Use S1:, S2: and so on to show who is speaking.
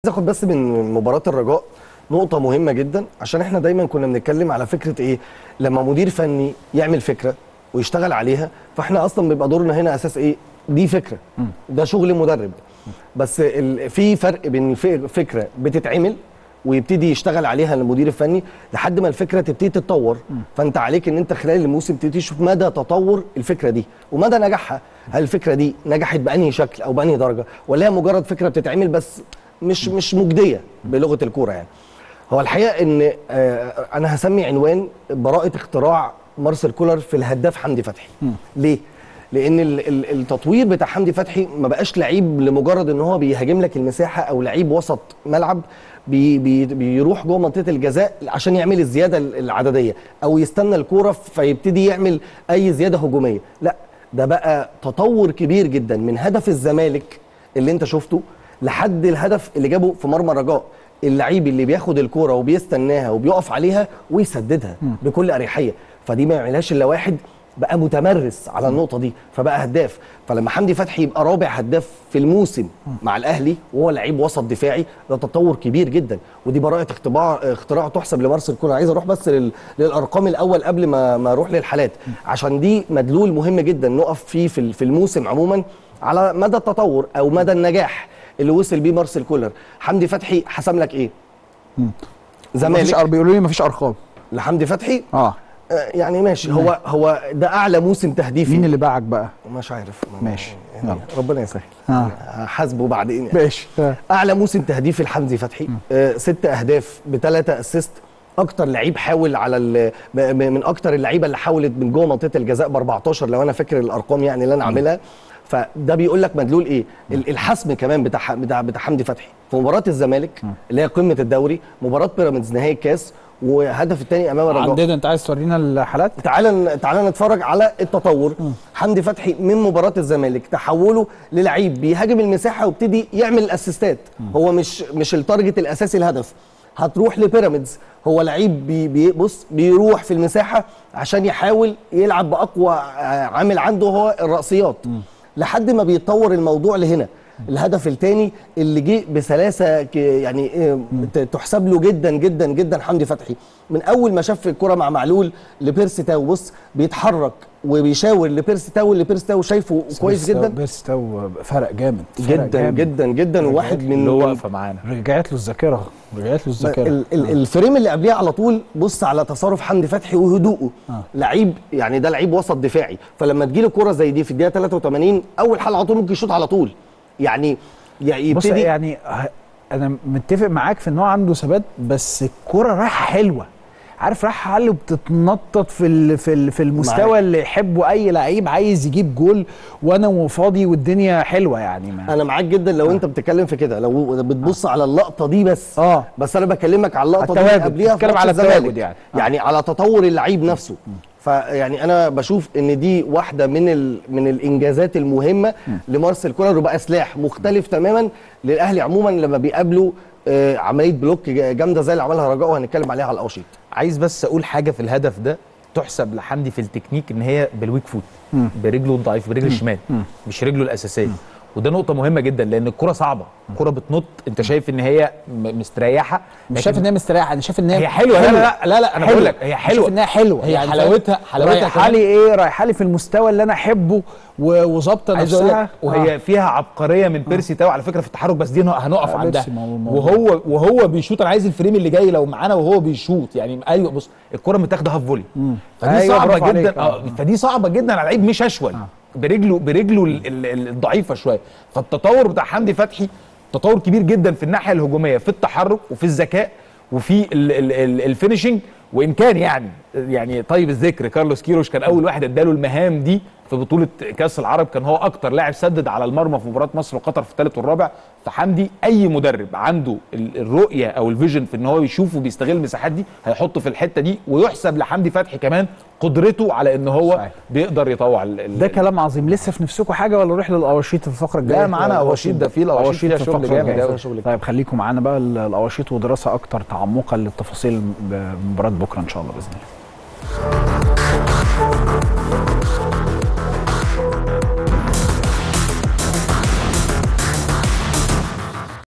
S1: عايز اخد بس من مباراه الرجاء نقطه مهمه جدا عشان احنا دايما كنا بنتكلم على فكره ايه لما مدير فني يعمل فكره ويشتغل عليها فاحنا اصلا بيبقى دورنا هنا اساس ايه دي فكره ده شغل مدرب بس ال- في فرق بين الف- فكره بتتعمل ويبتدي يشتغل عليها المدير الفني لحد ما الفكره تبتدي تتطور فانت عليك ان انت خلال الموسم تبتدي تشوف مدى تطور الفكره دي ومدى نجاحها هل الفكره دي نجحت بانهي شكل او بانهي درجه ولا هي مجرد فكره بتتعمل بس مش مش مجديه بلغه الكوره يعني هو الحقيقه ان آه، انا هسمي عنوان براءه اختراع مارسيل كولر في الهداف حمدي فتحي ليه لان ال- ال- التطوير بتاع حمدي فتحي ما بقاش لعيب لمجرد ان هو بيهاجم لك المساحه او لعيب وسط ملعب بي بي بيروح جوه منطقه الجزاء عشان يعمل الزياده العدديه او يستنى الكوره فيبتدي يعمل اي زياده هجوميه لا ده بقى تطور كبير جدا من هدف الزمالك اللي انت شفته لحد الهدف اللي جابه في مرمى الرجاء اللعيب اللي بياخد الكوره وبيستناها وبيقف عليها ويسددها بكل اريحيه فدي ما يعملهاش الا واحد بقى متمرس على النقطه دي فبقى هداف فلما حمدي فتحي يبقى رابع هداف في الموسم مع الاهلي وهو لعيب وسط دفاعي ده تطور كبير جدا ودي براءه اختراع اختراع تحسب لمارسيل كولر عايز اروح بس لل... للارقام الاول قبل ما ما اروح للحالات عشان دي مدلول مهم جدا نقف فيه في ال- في الموسم عموما على مدى التطور او مدى النجاح اللي وصل بيه مارسيل كولر حمدي فتحي حسم لك ايه
S2: مفيش
S1: زمالك
S2: أر- بيقولوا لي مفيش ارقام
S1: لحمدي فتحي
S2: اه
S1: آه، يعني ماشي هو هو ده اعلى موسم تهديفي
S2: مين اللي باعك بقى
S1: مش عارف
S2: ماشي.
S1: يعني
S2: يلا.
S1: ربنا يسهل
S2: آه.
S1: هحاسبه بعدين يعني.
S2: ماشي آه.
S1: اعلى موسم تهديفي لحمدي فتحي آه ست اهداف بثلاثه اسيست اكتر لعيب حاول على ال- م- م- من اكتر اللعيبه اللي حاولت من جوه منطقه الجزاء ب 14 لو انا فاكر الارقام يعني اللي انا عاملها فده بيقول لك مدلول ايه ال- الحسم كمان بتاع ح- بتاع بتاع حمدي فتحي في مباراه الزمالك اللي هي قمه الدوري مباراه بيراميدز نهائي الكاس وهدف الثاني امام الرجاء
S2: عندنا انت عايز تورينا الحالات
S1: تعالى تعالى نتفرج على التطور حمدي فتحي من مباراه الزمالك تحوله للعيب بيهاجم المساحه وابتدي يعمل الاسيستات هو مش مش التارجت الاساسي الهدف هتروح لبيراميدز هو لعيب بي بي بص بيروح في المساحه عشان يحاول يلعب باقوى آه، عامل عنده هو الرأسيات لحد ما بيتطور الموضوع لهنا الهدف الثاني اللي جه بسلاسه ك- يعني آه، ت- تحسب له جدا جدا جدا حمدي فتحي من اول ما شاف الكره مع معلول لبيرسي تاو بص بيتحرك وبيشاور لبيرسي تاو اللي بيرسي تاو شايفه كويس جدا
S2: بيرس تو فرق جامد فرق
S1: جدا
S2: جامد.
S1: جدا جدا وواحد من
S3: اللي هو واقفه معانا
S2: رجعت له الذاكره رجعت له الذاكره
S1: ال- ال- الفريم اللي قبليه على طول بص على تصرف حمدي فتحي وهدوءه
S2: آه.
S1: لعيب يعني ده لعيب وسط دفاعي فلما تجيله كرة زي دي في الدقيقه 83 اول حل على طول ممكن يشوط على طول يعني يعني
S2: بص
S1: يبتدي
S2: يعني ه- انا متفق معاك في ان هو عنده ثبات بس الكرة رايحه حلوه عارف رايحه حل وبتتنطط في ال في ال في المستوى
S1: معاك.
S2: اللي يحبه اي لعيب عايز يجيب جول وانا وفاضي والدنيا حلوه يعني ما
S1: انا معاك جدا لو انت بتتكلم في كده لو بتبص على اللقطه دي بس
S2: اه
S1: بس انا بكلمك على اللقطه دي
S2: التواجد.
S1: اللي قبليها في
S2: بتتكلم
S1: ماتش
S2: على
S1: الزمالك.
S2: التواجد يعني. آه.
S1: يعني على تطور اللعيب نفسه فيعني انا بشوف ان دي واحده من ال... من الانجازات المهمه لمارسيل كولر وبقى سلاح مختلف تماما للاهلي عموما لما بيقابلوا آه، عمليه بلوك جامده زي اللي عملها رجاء وهنتكلم عليها على الاوشيط
S3: عايز بس اقول حاجه في الهدف ده تحسب لحمدي في التكنيك ان هي بالويك فوت برجله الضعيف برجل الشمال مش رجله الاساسيه وده نقطه مهمه جدا لان الكره صعبه الكره بتنط انت شايف ان هي م- مستريحه
S2: مش
S3: لكن
S2: شايف ان هي مستريحه انا شايف ان هي
S3: هي حلوه لا لا لا لا, لا انا بقول لك هي حلوه
S2: شايف انها حلوه
S3: هي
S2: يعني
S3: حلاوتها حلاوتها
S2: رايحه
S3: كمان-
S2: لي ايه رايحه لي في المستوى اللي انا احبه و- وظابطه
S3: عايز اقول
S2: نفسها
S3: لك وهي فيها عبقريه من بيرسي تاو على فكره في التحرك بس دي هنقف
S2: آه،
S3: عندها
S2: بيرسي ما هو- ما هو-
S3: وهو وهو بيشوط انا عايز الفريم اللي جاي لو معانا وهو بيشوط يعني ايوه بص الكره متاخده هاف فولي فدي
S2: أيوة،
S3: صعبه
S2: برافو عليك.
S3: جدا اه فدي صعبه جدا على لعيب مش اشول برجله برجله ال- ال- ال- الضعيفه شويه فالتطور بتاع حمدي فتحي تطور كبير جدا في الناحيه الهجوميه في التحرك وفي الذكاء وفي ال- ال- ال- الفينشنج وان كان يعني يعني طيب الذكر كارلوس كيروش كان اول واحد اداله المهام دي في بطوله كاس العرب كان هو اكتر لاعب سدد على المرمى في مباراه مصر وقطر في الثالث والرابع فحمدي اي مدرب عنده ال- الرؤيه او الفيجن في ان هو يشوف وبيستغل المساحات دي هيحطه في الحته دي ويحسب لحمدي فتحي كمان قدرته على ان هو
S2: صحيح.
S3: بيقدر يطوع ال- ال-
S2: ده كلام عظيم لسه في نفسكم حاجه ولا نروح للقواشيط في الفقره الجايه
S3: لا معانا اواشيط ده في الاواشيط فيها
S2: في
S3: شغل
S2: الفقرة
S3: جامد
S2: الجاية.
S3: قوي
S2: طيب خليكم معانا بقى ال- الاواشيط ودراسه اكتر تعمقا للتفاصيل بمباراه بكره ان شاء الله باذن الله